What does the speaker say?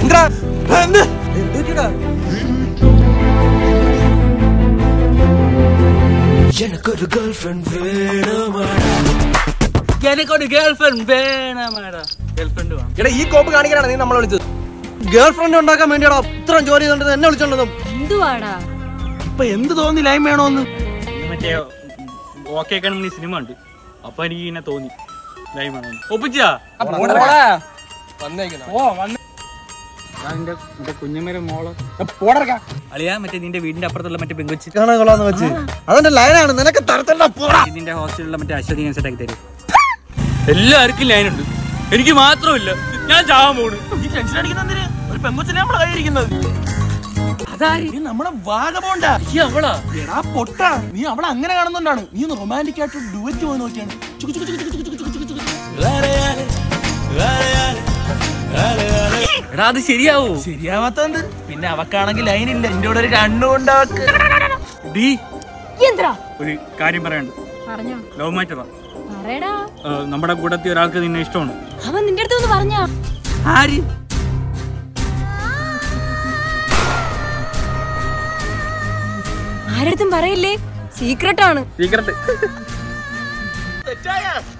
എന്താ എന്ത് எனக்கொரு கேர்ள் ஃப்ரெண்ட் வேணுமா എനിക്കൊരു ഗേൾ ഫ്രണ്ട് വേണമാടാ ഗേൾ ഫ്രണ്ട് വേണം എടാ ഈ കോപ്പ് കാണിക്കാനാണ് നീ നമ്മളെ വിളിച്ചത് ഗേൾ ഫ്രണ്ട് ഉണ്ടാക്കാൻ വേണ്ടിയാണോ ഇത്രയും ജോലി ചെയ്തോണ്ട് എന്നെ വിളിച്ചോണ്ടതും എന്തുവാടാ ഇപ്പൊ എന്ത് തോന്നി ലൈൻ വേണോന്ന് ഇന്ന് മറ്റേ ഓക്കെ കൺമണി സിനിമ ഉണ്ട് അപ്പൊ എനിക്ക് ഇങ്ങനെ തോന്നി ലൈവ് വേണമെന്ന് ഒപ്പിച്ചാ ഓ വന്ന് നിന്റെ നിന്റെ കുഞ്ഞമ്മേരെ മോള് അളിയാ മറ്റേ നിന്റെ വീടിന്റെ അപ്പുറത്തുള്ള മറ്റേ പെങ്കൊച്ച് കാണാൻ കൊള്ളാന്ന് വെച്ച് അതെന്റെ ലൈനാണ് നിനക്ക് തരത്തല്ല പോടാ നിന്റെ ഹോസ്റ്റലിലുള്ള മറ്റേ അശ്വതി ഞാൻ സെറ്റാക്കി തരും എല്ലാവർക്കും ലൈൻ ഉണ്ട് എനിക്ക് മാത്രമില്ല ഞാൻ ചാവാൻ പോണു നീ ടെൻഷൻ അടിക്കുന്ന ഒരു പെങ്കൊച്ചിനെ നമ്മളെ കൈയിരിക്കുന്നത് നീ നമ്മളെ വാഗബോണ്ട അവളാ എടാ പൊട്ട നീ അവളെ അങ്ങനെ കാണുന്നോണ്ടാണ് നീ ഒന്ന് റൊമാൻറ്റിക് ആയിട്ട് ഡുവറ്റ് പോയി നോക്കിയാണ് ചുക്ക് ചുക്ക് ചുക്ക് ചുക്ക് ചുക്ക് ചുക്ക് ചുക്ക് ചുക്ക്. എടാ അത് ശരിയാവോ ശരിയാവാത്തത് പിന്നെ അവക്കാണെങ്കിൽ ലൈനില്ല എന്റെ കൂടെ ഒരു കണ്ണുകൊണ്ട് അവക്ക് ഡീ എന്താ ഒരു കാര്യം പറയാനുണ്ട് പറഞ്ഞോ ലവ് മാറ്ററാ പറയടാ നമ്മുടെ കൂട്ടത്തിൽ ഒരാൾക്ക് നിന്നെ ഇഷ്ടമാണ് അവൻ നിന്റെ അടുത്ത് ഒന്ന് പറഞ്ഞാ ആര് ആരടുത്തും പറയില്ലേ സീക്രട്ട് ആണ് സീക്രട്ട് തെറ്റായ